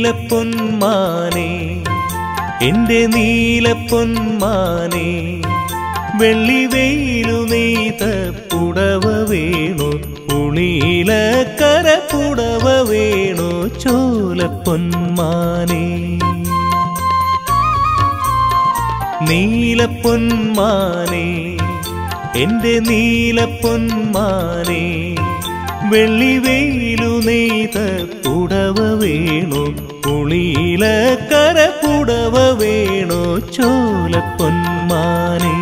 നീലപ്പൊന്മാനെ എന്റെ നീലപ്പൊന്മാനെ വെള്ളി വെയിലു നെയ്ത പുടവ വേണു പുളിയിലക്കര പുടവ വേണു ചോലപ്പൊന്മാനെ നീലപ്പൊന്മാനെ എന്റെ നീലപ്പൊന്മാനെ വെള്ളി വെയിലു നെയ്ത പുടവ വേണു പുളിയിലക്കര പുടവ വേണു ചോലപ്പൊന്മാനെ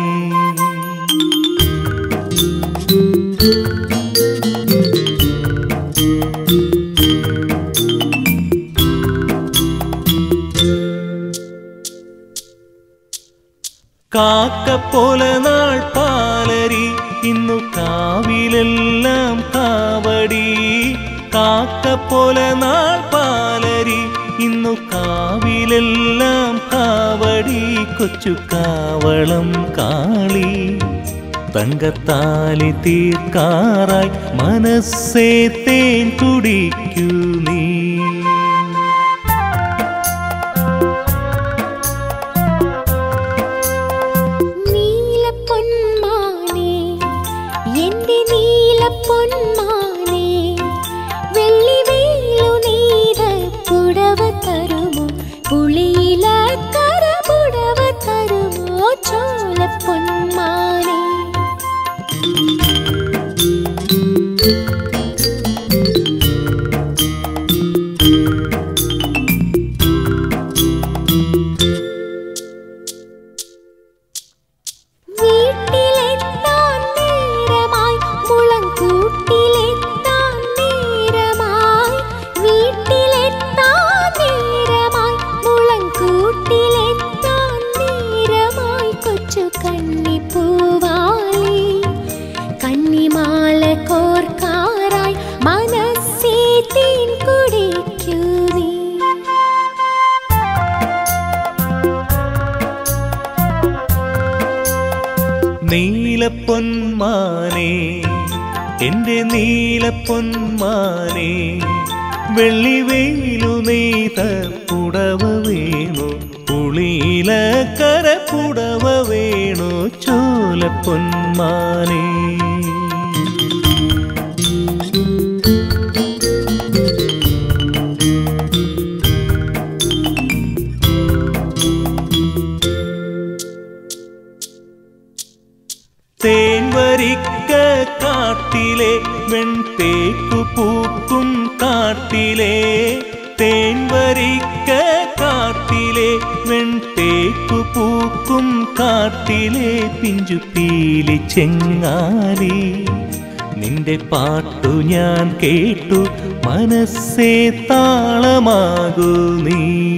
കാക്കപ്പോലെ നാൾ പാലരി ഇന്നു കാവിലെല്ലാം കാവടി കാക്കപ്പോലെ നാൾ പാലരി ഇന്നു കാവിലെല്ലാം കാവടി കൊച്ചു കാവളം കാളി തങ്കത്താലി തീർക്കാറായി മനസ്സേ തേൻ കുടിക്കൂ നീ നീലപ്പൊന്മാനേ എന്റെ നീലപ്പൊന്മാനേ വെള്ളി വെയിലു നെയ്ത പുടവ തരുമോ പുളിയില കര പുടവ തരുമോ ചോലപ്പൊന്മാനേ വീട്ടിലെത്താൻ നേരമായി മുളങ്കൂട്ടിലെത്താൻ നേരമായി വീട്ടിലെത്താൻ നേരമായി മുളങ്കൂട്ടിലെത്താൻ നേരമായി കൊച്ചു കണ്ണിപ്പൂവാലി കണ്ണിമാല കോർക്കാറായി മനസ്സേ തേൻ കുടിക്കൂ നീ നീലപ്പൊന്മാനെ എന്റെ നീലപ്പൊന്മാനെ വെള്ളി വെയിലു നെയ്ത പുടവ വേണു പുളിയിലക്കര പുടവ വേണു ചോലപ്പൊന്മാനെ തേൻവരിക്ക കാട്ടിലെ വെൺതേക്കു പൂക്കും കാട്ടിലെ തേൻവരിക്ക കാട്ടിലെ വെൺതേക്കു പൂക്കും കാട്ടിലെ പിഞ്ചു പീലി ചെങ്ങാലി നിന്റെ പാട്ടു ഞാൻ കേട്ടു മനസ്സേ താളമാകൂ നീ